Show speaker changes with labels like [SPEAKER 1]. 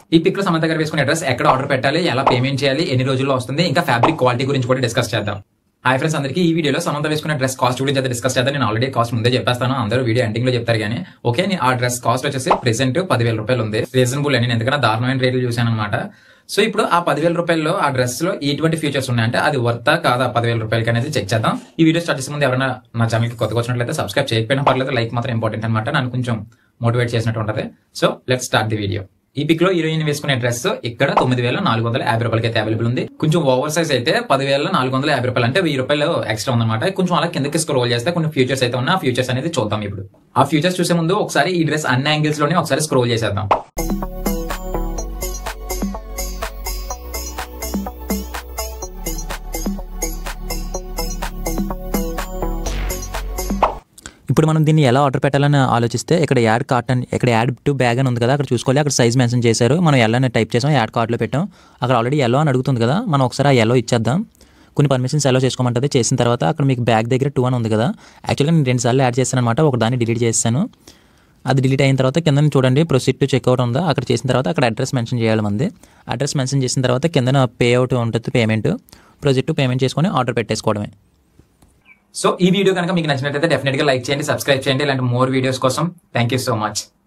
[SPEAKER 1] ఈ పిక్ లో సమంత గారు వేసుకునే డ్రెస్ ఎక్కడ ఆర్డర్ పెట్టాలి ఎలా పేమెంట్ చేయాలి ఎన్ని రోజుల్లో వస్తుంది ఇంకా ఫ్యాబ్రిక్ క్వాలిటీ గురించి కూడా డిస్కస్ చేద్దాం హాయ్ ఫ్రెండ్స్ అందరికీ ఈ వీడియోలో సమంత వేసుకున్న డ్రెస్ కాస్ట్ గురించి అయితే డిస్కస్ చేద్దాం నేను ఆల్రెడీ కాస్ట్ ముందే చెప్పేస్తాను అందరూ వీడియో ఎండింగ్ లో చెప్తారు కానీ ఓకే నేను ఆ డ్రెస్ కాస్ట్ వచ్చేసి ప్రెసెంట్ పదివేల రూపాయలు ఉంది రీజనబుల్ అని నేను ఎందుకంటే దారుణమైన రేట్లు చూశాను అనమాట సో ఇప్పుడు ఆ పదివేల రూపాయల్లో ఆ డ్రెస్ లో ఎటువంటి ఫీచర్స్ ఉన్నాయంటే అది వర్తా కాదా పదివేల రూపాయలకి అనేది చెక్ చేద్దాం ఈ వీడియో స్టార్ట్ చేసే ముందు ఎవరైనా నా ఛానల్ కి కొత్తగా వచ్చినట్లయితే సబ్స్క్రైబ్ చేయకపోయినా పర్లేదు లైక్ మాత్రం ఇంపార్టెంట్ అనమాట నన్ను కొంచెం మోటివేట్ చేసినట్టు ఉంటది so let start the video ఈ పిక్ లో హీరోయిన్ వేసుకునే డ్రెస్ ఇక్కడ తొమ్మిది వేల నాలుగు వందల యాభై రూపాయలకి అయితే అవైలబుల్ ఉంది కొంచెం ఓవర్ సైజ్ అయితే పదివేల నాలుగు వందల యాభై రూపాయలు అంటే వెయ్యి రూపాయలు ఎక్స్ట్రా ఉందన్నమాట కొంచెం అలా కిందకి స్క్రోల్ చేస్తే కొన్ని ఫ్యూచర్స్ అయితే ఉన్నాయి ఆ ఫ్యూచర్స్ అనేది చూద్దాం ఇప్పుడు ఆ ఫ్యూచర్స్ చూసే ముందు ఒకసారి ఈ డ్రెస్ అన్ని యాంగిల్స్ లోనే ఒకసారి స్క్రోల్ చేసేద్దాం
[SPEAKER 2] ఇప్పుడు మనం దీన్ని ఎలా ఆర్డర్ పెట్టాలని ఆలోచిస్తే ఇక్కడ యాడ్ కార్ట్ అని ఇక్కడ యాడ్ టు బ్యాగ్ అని ఉంది కదా అక్కడ చూసుకోవాలి అక్కడ సైజ్ మెన్షన్ చేశారు మనం ఎల్లో అని టైప్ చేసాం యాడ్ కార్ట్లో పెట్టాం అక్కడ ఆల్రెడీ ఎల్లో అని అడుగుతుంది కదా మనం ఒకసారి ఆ ఎల్లో ఇచ్చేద్దాం కొన్ని పర్మిషన్స్ ఎల్లో చేసుకోమంటుంది చేసిన తర్వాత అక్కడ మీకు బ్యాగ్ దగ్గర టూ అని ఉంది కదా యాక్చువల్గా నేను రెండు సార్లు యాడ్ చేస్తాను అనమాట ఒక దాన్ని డిలీట్ చేస్తాను అది డిలీట్ అయిన తర్వాత కింద చూడండి ప్రొసీడ్ టు చెక్అవుట్ ఉందా అక్కడ చేసిన తర్వాత అక్కడ అడ్రస్ మెన్షన్ చేయాలి మంది అడ్రస్ మెన్షన్ చేసిన తర్వాత కింద పే అవుట్ ఉంటుంది పేమెంట్ ప్రొసీడ్ టు పేమెంట్ చేసుకొని ఆర్డర్ పెట్టేసుకోవడమే
[SPEAKER 1] సో ఈ వీడియో కనుక మీకు నచ్చినట్లయితే డెఫినెట్ గా లైక్ చేయండి సబ్స్క్రైబ్ చేయండి ఇలాంటి మోర్ వీడియోస్ కోసం థ్యాంక్ యూ సో మచ్